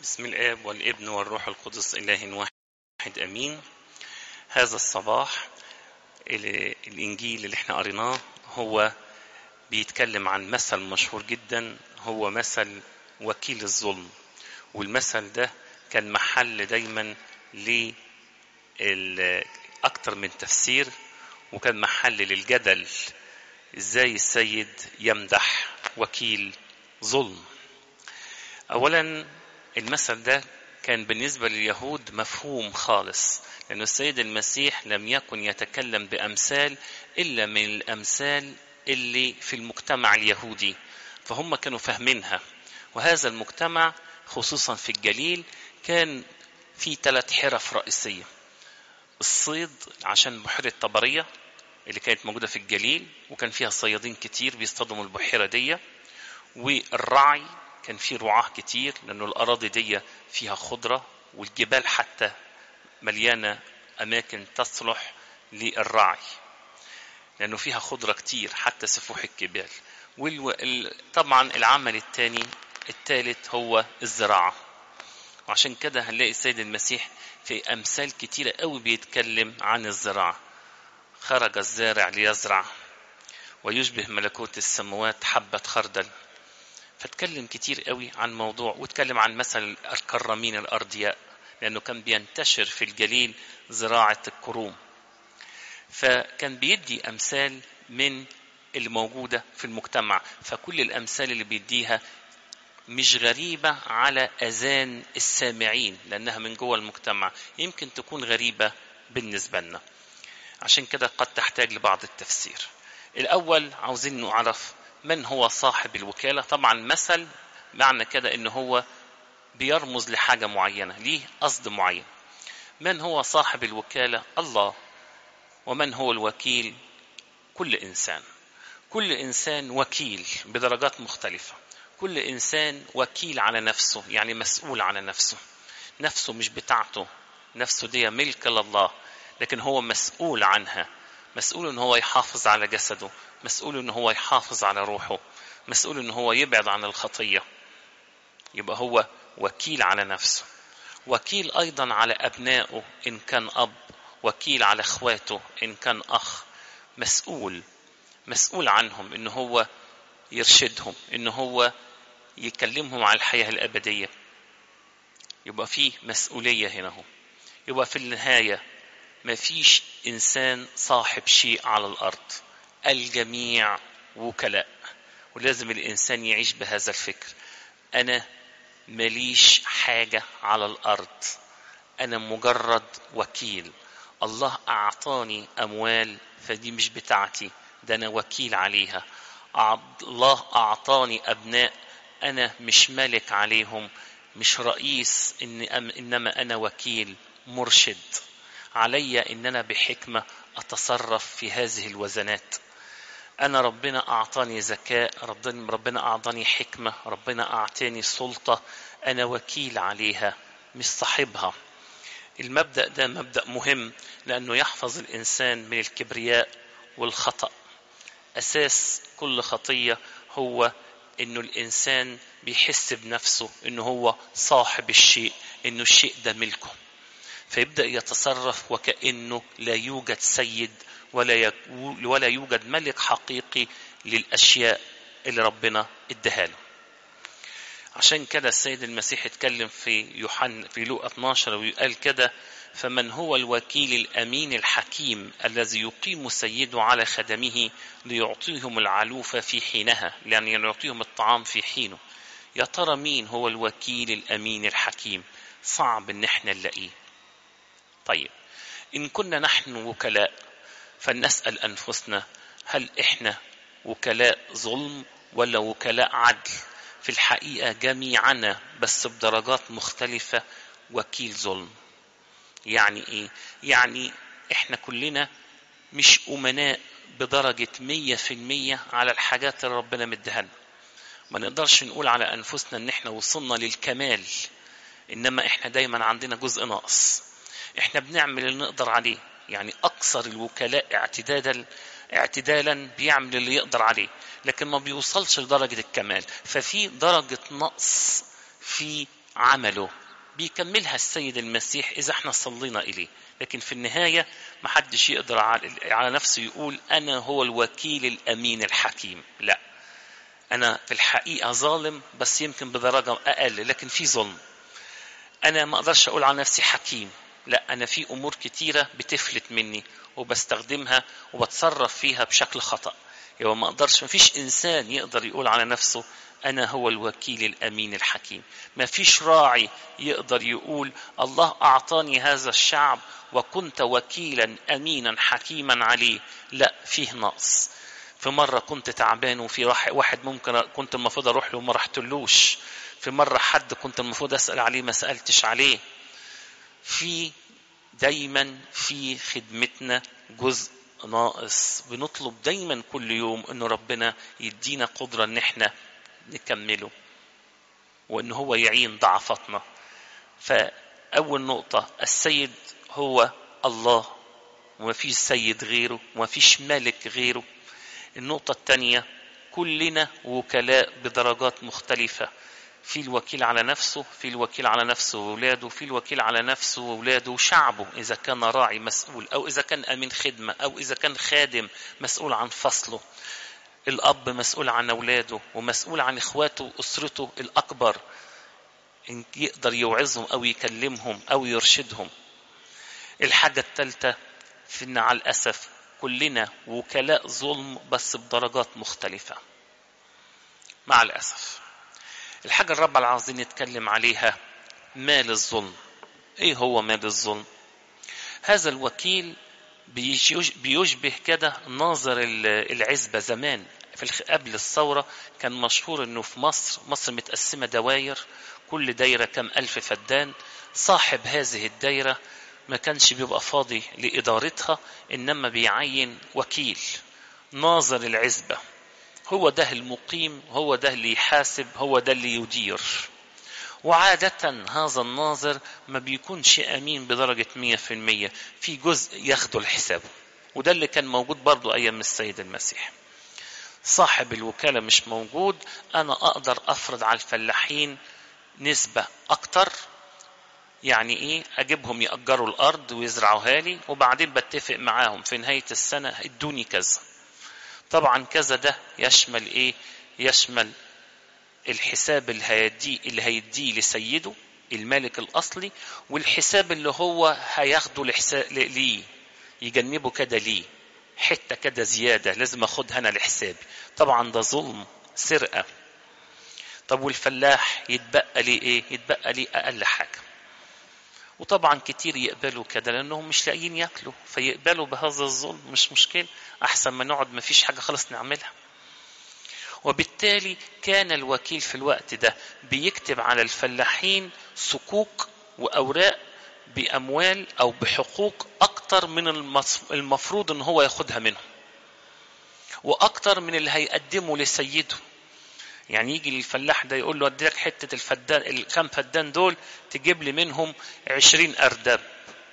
بسم الآب والابن والروح القدس إله واحد أمين هذا الصباح ال- الإنجيل اللي احنا قريناه هو بيتكلم عن مثل مشهور جدا هو مثل وكيل الظلم والمثل ده كان محل دايما ل أكتر من تفسير وكان محل للجدل ازاي السيد يمدح وكيل ظلم اولا المثل ده كان بالنسبة لليهود مفهوم خالص لأن السيد المسيح لم يكن يتكلم بأمثال إلا من الأمثال اللي في المجتمع اليهودي فهم كانوا فاهمينها وهذا المجتمع خصوصا في الجليل كان في ثلاث حرف رئيسية الصيد عشان بحيرة طبرية اللي كانت موجودة في الجليل وكان فيها صيادين كتير بيصطادوا من البحيرة دي والرعي كان في رعاة كتير لأنه الأراضي دي فيها خضرة والجبال حتى مليانة أماكن تصلح للرعي لأنه فيها خضرة كتير حتى سفوح الجبال والو... ال- طبعا العمل الثاني الثالث هو الزراعة وعشان كده هنلاقي السيد المسيح في أمثال كتيرة قوي بيتكلم عن الزراعة خرج الزارع ليزرع ويشبه ملكوت السماوات حبة خردل فاتكلم كتير قوي عن موضوع واتكلم عن مثل الكرامين الأرضياء لأنه كان بينتشر في الجليل زراعة الكروم فكان بيدي أمثال من اللي موجودة في المجتمع فكل الأمثال اللي بيديها مش غريبة على أذان السامعين لأنها من جوه المجتمع يمكن تكون غريبة بالنسبة لنا عشان كده قد تحتاج لبعض التفسير الأول عاوزين نعرف من هو صاحب الوكالة طبعا مثل معنى كده ان هو بيرمز لحاجة معينة ليه قصد معين من هو صاحب الوكالة الله ومن هو الوكيل كل إنسان كل إنسان وكيل بدرجات مختلفة كل إنسان وكيل على نفسه يعني مسؤول على نفسه نفسه مش بتاعته نفسه دي ملك لله لكن هو مسؤول عنها مسؤول ان هو يحافظ على جسده مسؤول ان هو يحافظ على روحه مسؤول ان هو يبعد عن الخطيه يبقى هو وكيل على نفسه وكيل ايضا على ابنائه ان كان اب وكيل على اخواته ان كان اخ مسؤول مسؤول عنهم ان هو يرشدهم ان هو يكلمهم على الحياه الابديه يبقى فيه مسؤوليه هنا هو يبقى في النهايه ما فيش انسان صاحب شيء على الارض الجميع وكلاء ولازم الانسان يعيش بهذا الفكر انا ماليش حاجه على الارض انا مجرد وكيل الله اعطاني اموال فدي مش بتاعتي ده انا وكيل عليها أع- الله اعطاني ابناء انا مش ملك عليهم مش رئيس إن أم- انما انا وكيل مرشد علي ان انا بحكمه اتصرف في هذه الوزنات انا ربنا اعطاني ذكاء ربنا ربنا اعطاني حكمه ربنا اعطاني سلطه انا وكيل عليها مش صاحبها المبدا ده مبدا مهم لانه يحفظ الانسان من الكبرياء والخطا اساس كل خطيه هو انه الانسان بيحس بنفسه انه هو صاحب الشيء انه الشيء ده ملكه فيبدا يتصرف وكانه لا يوجد سيد ولا يك- ولا يوجد ملك حقيقي للاشياء اللي ربنا اداها له عشان كده السيد المسيح اتكلم في يوحنا في لوقا 12 وقال كده فمن هو الوكيل الامين الحكيم الذي يقيم سيده على خدمه ليعطيهم العلوفه في حينها يعني يعطيهم الطعام في حينه يا ترى مين هو الوكيل الامين الحكيم صعب ان احنا نلاقيه طيب إن كنا نحن وكلاء فلنسأل أنفسنا هل إحنا وكلاء ظلم ولا وكلاء عدل في الحقيقة جميعنا بس بدرجات مختلفة وكيل ظلم يعني إيه؟ يعني إحنا كلنا مش أمناء بدرجة مية في المية على الحاجات اللي ربنا مديها لنا ما نقدرش نقول على أنفسنا إن إحنا وصلنا للكمال إنما إحنا دايما عندنا جزء ناقص احنا بنعمل اللي نقدر عليه يعني اكثر الوكلاء اعتدادا اعتدالا بيعمل اللي يقدر عليه لكن ما بيوصلش لدرجة الكمال ففي درجة نقص في عمله بيكملها السيد المسيح إذا احنا صلينا إليه لكن في النهاية محدش يقدر على نفسه يقول أنا هو الوكيل الأمين الحكيم لا أنا في الحقيقة ظالم بس يمكن بدرجة أقل لكن في ظلم أنا ما أقدرش أقول على نفسي حكيم لا أنا في أمور كتيرة بتفلت مني وبستخدمها وبتصرف فيها بشكل خطأ يبقى ما أقدرش ما فيش إنسان يقدر يقول على نفسه أنا هو الوكيل الأمين الحكيم ما فيش راعي يقدر يقول الله أعطاني هذا الشعب وكنت وكيلا أمينا حكيما عليه لا فيه نقص في مرة كنت تعبان وفي واحد ممكن كنت المفروض أروح له وما رحتلوش في مرة حد كنت المفروض أسأل عليه ما سألتش عليه في دايما في خدمتنا جزء ناقص بنطلب دايما كل يوم انه ربنا يدينا قدرة ان احنا نكمله وان هو يعين ضعفاتنا فاول نقطة السيد هو الله وما فيش سيد غيره وما فيش ملك غيره النقطة الثانية كلنا وكلاء بدرجات مختلفة في الوكيل على نفسه في الوكيل على نفسه وولاده في الوكيل على نفسه وولاده وشعبه إذا كان راعي مسؤول أو إذا كان أمين خدمة أو إذا كان خادم مسؤول عن فصله الأب مسؤول عن أولاده ومسؤول عن إخواته وأسرته الأكبر إن يقدر يوعظهم أو يكلمهم أو يرشدهم الحاجة الثالثة في إن على الأسف كلنا وكلاء ظلم بس بدرجات مختلفة مع الأسف الحاجة الرابعة اللي عاوزين نتكلم عليها مال الظلم ايه هو مال الظلم هذا الوكيل بيشبه كده ناظر العزبة زمان في قبل الثورة كان مشهور انه في مصر مصر متقسمة دواير كل دايرة كم ألف فدان صاحب هذه الدايرة ما كانش بيبقى فاضي لإدارتها إنما بيعين وكيل ناظر العزبة هو ده المقيم هو ده اللي يحاسب هو ده اللي يدير وعادة هذا الناظر ما بيكونش أمين بدرجة مية في المية في جزء ياخده لحسابه وده اللي كان موجود برضو أيام السيد المسيح صاحب الوكالة مش موجود أنا أقدر أفرض على الفلاحين نسبة أكتر يعني إيه أجيبهم يأجروا الأرض ويزرعوها لي وبعدين بتفق معاهم في نهاية السنة ادوني كذا طبعا كذا ده يشمل ايه يشمل الحساب اللي هيديه اللي هيديه لسيده المالك الاصلي والحساب اللي هو هياخده لحساب ليه يجنبه كده ليه حته كده زياده لازم اخدها انا لحسابي طبعا ده ظلم سرقه طب والفلاح يتبقى ليه ايه يتبقى ليه اقل حاجه وطبعا كتير يقبلوا كده لانهم مش لاقيين ياكلوا فيقبلوا بهذا الظلم مش مشكله احسن ما نقعد ما فيش حاجه خالص نعملها وبالتالي كان الوكيل في الوقت ده بيكتب على الفلاحين صكوك واوراق باموال او بحقوق اكتر من المفروض ان هو ياخدها منهم واكتر من اللي هيقدمه لسيده يعني يجي الفلاح ده يقول له ادي لك حته الفدان الكام فدان دول تجيب لي منهم عشرين ارداب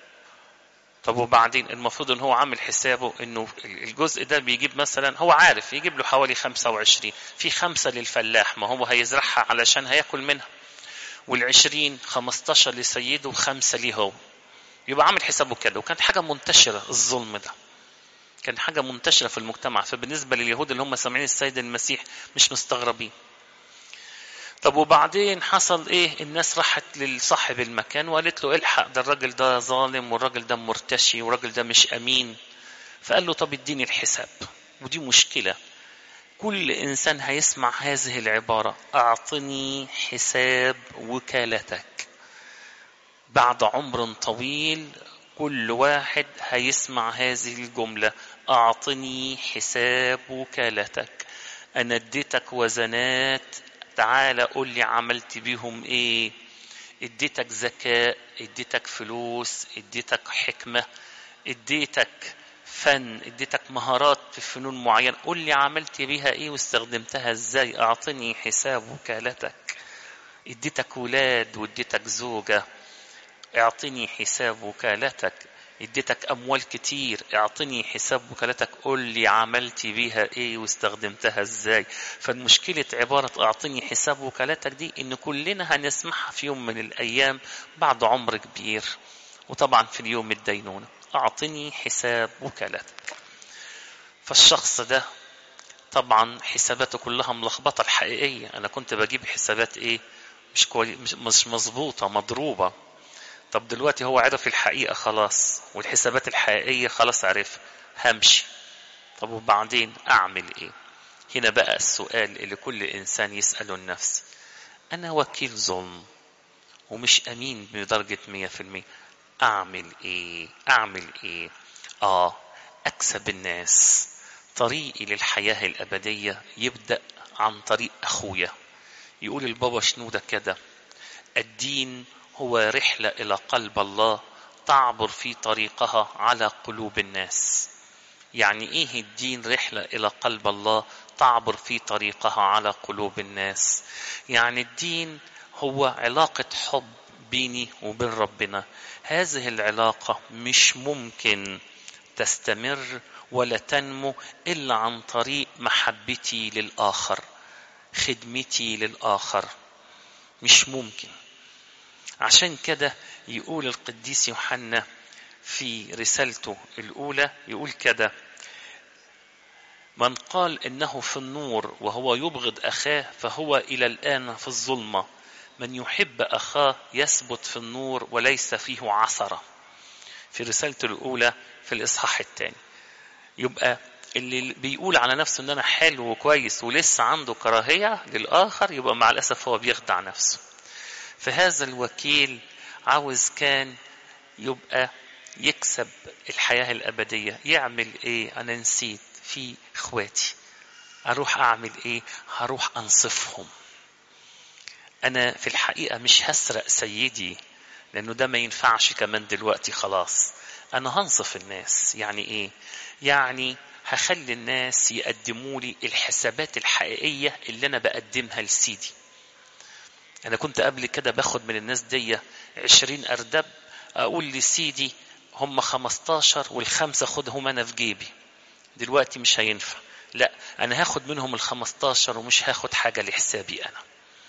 طب وبعدين المفروض ان هو عامل حسابه انه الجزء ده بيجيب مثلا هو عارف يجيب له حوالي 25 في خمسة للفلاح ما هو هيزرعها علشان هياكل منها والعشرين 15 لسيده وخمسة ليه هو يبقى عامل حسابه كده وكانت حاجة منتشرة الظلم ده كان حاجة منتشرة في المجتمع فبالنسبة لليهود اللي هم سامعين السيد المسيح مش مستغربين طب وبعدين حصل ايه الناس راحت لصاحب المكان وقالت له الحق ده الراجل ده ظالم والراجل ده مرتشي والراجل ده مش امين فقال له طب اديني الحساب ودي مشكله كل انسان هيسمع هذه العباره اعطني حساب وكالتك بعد عمر طويل كل واحد هيسمع هذه الجمله اعطني حساب وكالتك انا اديتك وزنات تعالى قول لي عملت بيهم ايه اديتك ذكاء اديتك فلوس اديتك حكمة اديتك فن اديتك مهارات في فنون معينة قول لي عملت بيها ايه واستخدمتها ازاي اعطني حساب وكالتك اديتك ولاد واديتك زوجة اعطني حساب وكالتك اديتك اموال كتير اعطني حساب وكالتك قول لي عملت بيها ايه واستخدمتها ازاي فالمشكلة عبارة اعطني حساب وكالتك دي ان كلنا هنسمعها في يوم من الايام بعد عمر كبير وطبعا في اليوم الدينونة اعطني حساب وكالتك فالشخص ده طبعا حساباته كلها ملخبطة الحقيقية انا كنت بجيب حسابات ايه مش كوي... مش مظبوطة مضروبة طب دلوقتي هو عرف الحقيقة خلاص والحسابات الحقيقية خلاص عرف همشي طب وبعدين أعمل إيه هنا بقى السؤال اللي كل إنسان يسأله لنفسه أنا وكيل ظلم ومش أمين بدرجة مية في المية أعمل إيه أعمل إيه آه أكسب الناس طريقي للحياة الأبدية يبدأ عن طريق أخويا يقول البابا شنودة كده الدين هو رحلة إلى قلب الله تعبر في طريقها على قلوب الناس يعني إيه الدين رحلة إلى قلب الله تعبر في طريقها على قلوب الناس يعني الدين هو علاقة حب بيني وبين ربنا هذه العلاقة مش ممكن تستمر ولا تنمو إلا عن طريق محبتي للآخر خدمتي للآخر مش ممكن عشان كده يقول القديس يوحنا في رسالته الأولى يقول كده من قال إنه في النور وهو يبغض أخاه فهو إلى الآن في الظلمة من يحب أخاه يثبت في النور وليس فيه عثرة في رسالته الأولى في الإصحاح الثاني يبقى اللي بيقول على نفسه ان انا حلو وكويس ولسه عنده كراهيه للاخر يبقى مع الاسف هو بيخدع نفسه فهذا الوكيل عاوز كان يبقى يكسب الحياه الابديه يعمل ايه انا نسيت في اخواتي اروح اعمل ايه هروح انصفهم انا في الحقيقه مش هسرق سيدي لانه ده ما ينفعش كمان دلوقتي خلاص انا هنصف الناس يعني ايه يعني هخلي الناس يقدموا لي الحسابات الحقيقية اللي أنا بقدمها لسيدي أنا كنت قبل كده باخد من الناس دي عشرين أردب أقول لسيدي هم خمستاشر والخمسة خدهم أنا في جيبي دلوقتي مش هينفع لا أنا هاخد منهم الخمستاشر ومش هاخد حاجة لحسابي أنا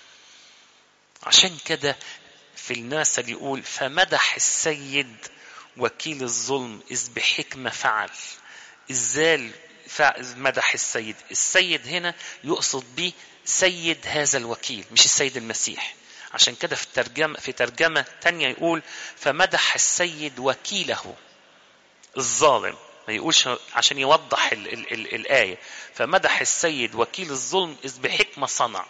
عشان كده في الناس اللي يقول فمدح السيد وكيل الظلم إذ بحكمة فعل ازاي مدح السيد السيد هنا يقصد به سيد هذا الوكيل مش السيد المسيح عشان كده في ترجمة في ترجمة تانية يقول فمدح السيد وكيله الظالم ما يقولش عشان يوضح ال ال ال الآية فمدح السيد وكيل الظلم إذ بحكمة صنع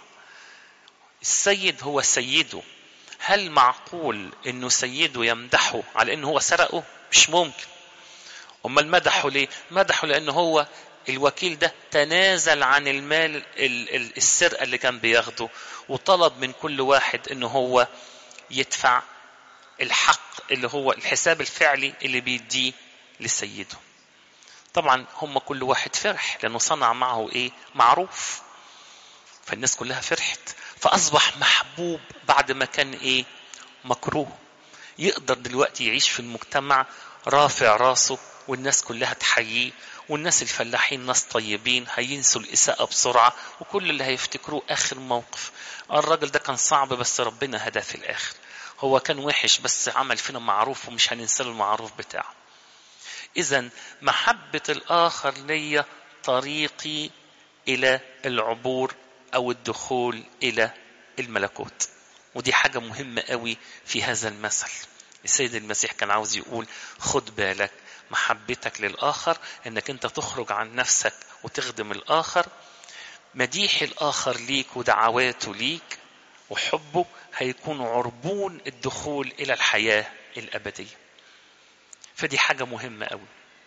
السيد هو سيده هل معقول انه سيده يمدحه على انه هو سرقه مش ممكن امال مدحه ليه مدحه لانه هو الوكيل ده تنازل عن المال السرقه اللي كان بياخده وطلب من كل واحد انه هو يدفع الحق اللي هو الحساب الفعلي اللي بيديه لسيده طبعا هم كل واحد فرح لانه صنع معه ايه معروف فالناس كلها فرحت فاصبح محبوب بعد ما كان ايه مكروه يقدر دلوقتي يعيش في المجتمع رافع راسه والناس كلها تحييه والناس الفلاحين ناس طيبين هينسوا الإساءة بسرعة وكل اللي هيفتكروه آخر موقف الراجل ده كان صعب بس ربنا هداه في الآخر هو كان وحش بس عمل فينا معروف ومش هننسى له المعروف بتاعه إذا محبة الآخر ليا طريقي إلى العبور أو الدخول إلى الملكوت ودي حاجة مهمة قوي في هذا المثل السيد المسيح كان عاوز يقول خد بالك محبتك للآخر انك انت تخرج عن نفسك وتخدم الآخر مديح الآخر ليك ودعواته ليك وحبه هيكون عربون الدخول إلى الحياة الأبدية فدي حاجة مهمة قوي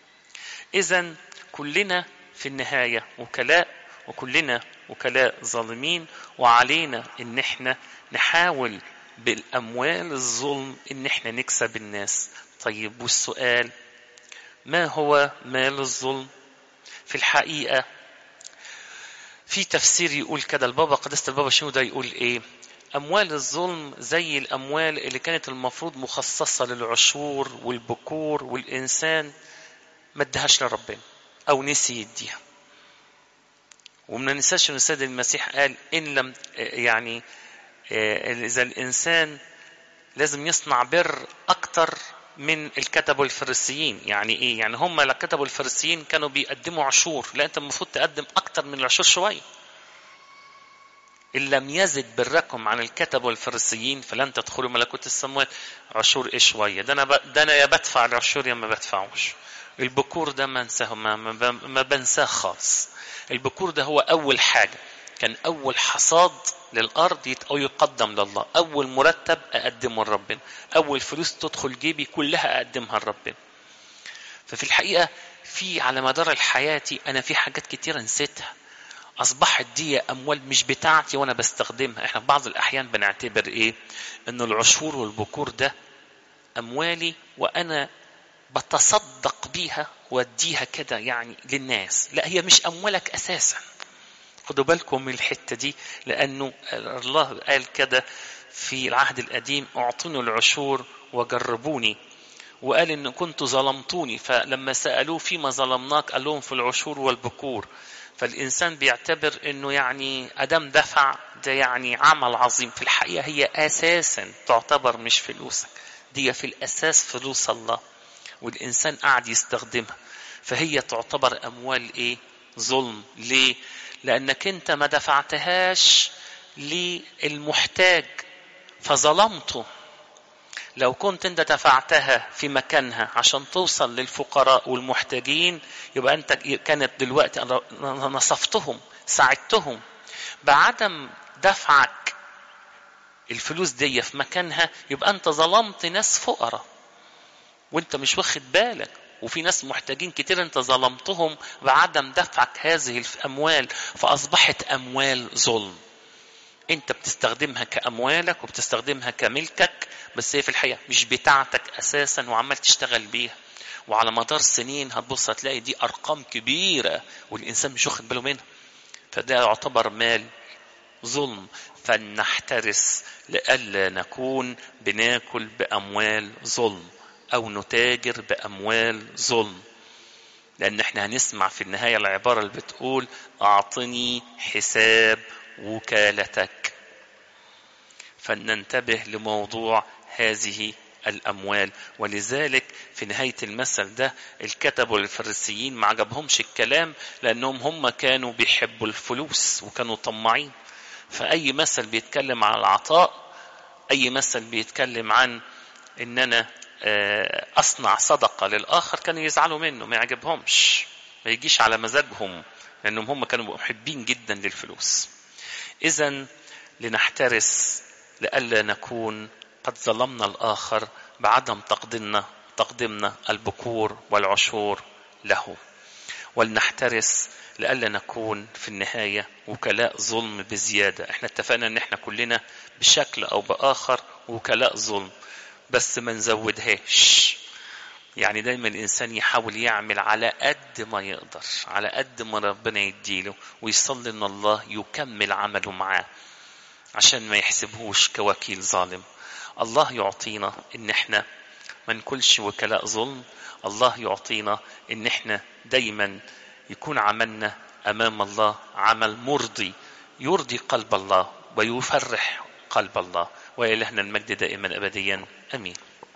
إذا كلنا في النهاية وكلاء وكلنا وكلاء ظالمين وعلينا ان احنا نحاول بالاموال الظلم ان احنا نكسب الناس طيب والسؤال ما هو مال الظلم في الحقيقة في تفسير يقول كده البابا قداسة البابا شنو ده يقول ايه أموال الظلم زي الأموال اللي كانت المفروض مخصصة للعشور والبكور والإنسان ما ادهاش لربنا أو نسي يديها وما ننساش ان السيد المسيح قال ان لم يعني اذا الانسان لازم يصنع بر اكتر من الكتب والفريسيين يعني ايه يعني هم الكتب والفريسيين كانوا بيقدموا عشور لا انت المفروض تقدم اكتر من العشور شويه ان لم يزد بركم عن الكتب والفريسيين فلن تدخلوا ملكوت السماوات عشور ايه شويه ده انا ب... ده انا يا بدفع العشور يا ما بدفعوش البكور ده ما انساه ما, ما, ما بنساه خالص البكور ده هو اول حاجه كان اول حصاد للارض او يقدم لله اول مرتب اقدمه لربنا اول فلوس تدخل جيبي كلها اقدمها لربنا ففي الحقيقه في على مدار الحياه انا في حاجات كتيره نسيتها اصبحت دي اموال مش بتاعتي وانا بستخدمها احنا في بعض الاحيان بنعتبر ايه ان العشور والبكور ده اموالي وانا بتصدق بيها واديها كده يعني للناس لا هي مش اموالك اساسا خدوا بالكم من الحته دي لانه الله قال كده في العهد القديم اعطوني العشور وجربوني وقال ان كنت ظلمتوني فلما سالوه فيما ظلمناك قال لهم في العشور والبكور فالانسان بيعتبر انه يعني ادم دفع ده يعني عمل عظيم في الحقيقه هي اساسا تعتبر مش فلوسك دي في الاساس فلوس الله والإنسان قاعد يستخدمها فهي تعتبر أموال إيه؟ ظلم ليه؟ لأنك أنت ما دفعتهاش للمحتاج فظلمته لو كنت أنت دفعتها في مكانها عشان توصل للفقراء والمحتاجين يبقى أنت كانت دلوقتي نصفتهم ساعدتهم بعدم دفعك الفلوس دي في مكانها يبقى أنت ظلمت ناس فقراء وانت مش واخد بالك وفي ناس محتاجين كتير انت ظلمتهم بعدم دفعك هذه الاموال فاصبحت اموال ظلم انت بتستخدمها كاموالك وبتستخدمها كملكك بس هي في الحقيقه مش بتاعتك اساسا وعمال تشتغل بيها وعلى مدار سنين هتبص هتلاقي دي ارقام كبيره والانسان مش واخد باله منها فده يعتبر مال ظلم فلنحترس لئلا نكون بناكل باموال ظلم او نتاجر باموال ظلم لان احنا هنسمع في النهايه العباره اللي بتقول اعطني حساب وكالتك فلننتبه لموضوع هذه الاموال ولذلك في نهايه المثل ده الكتب والفريسيين ما عجبهمش الكلام لانهم هم كانوا بيحبوا الفلوس وكانوا طماعين فاي مثل بيتكلم عن العطاء اي مثل بيتكلم عن ان انا اصنع صدقه للاخر كانوا يزعلوا منه ما يعجبهمش ما يجيش على مزاجهم لانهم هم كانوا محبين جدا للفلوس اذا لنحترس لئلا نكون قد ظلمنا الاخر بعدم تقديمنا تقديمنا البكور والعشور له ولنحترس لئلا نكون في النهايه وكلاء ظلم بزياده احنا اتفقنا ان احنا كلنا بشكل او باخر وكلاء ظلم بس ما نزودهاش يعني دايما الانسان يحاول يعمل على قد ما يقدر على قد ما ربنا يديله ويصلي ان الله يكمل عمله معاه عشان ما يحسبهوش كوكيل ظالم الله يعطينا ان احنا ما نكونش وكلاء ظلم الله يعطينا ان احنا دايما يكون عملنا امام الله عمل مرضي يرضي قلب الله ويفرح قلب الله وإلهنا المجد دائما أبديا أمين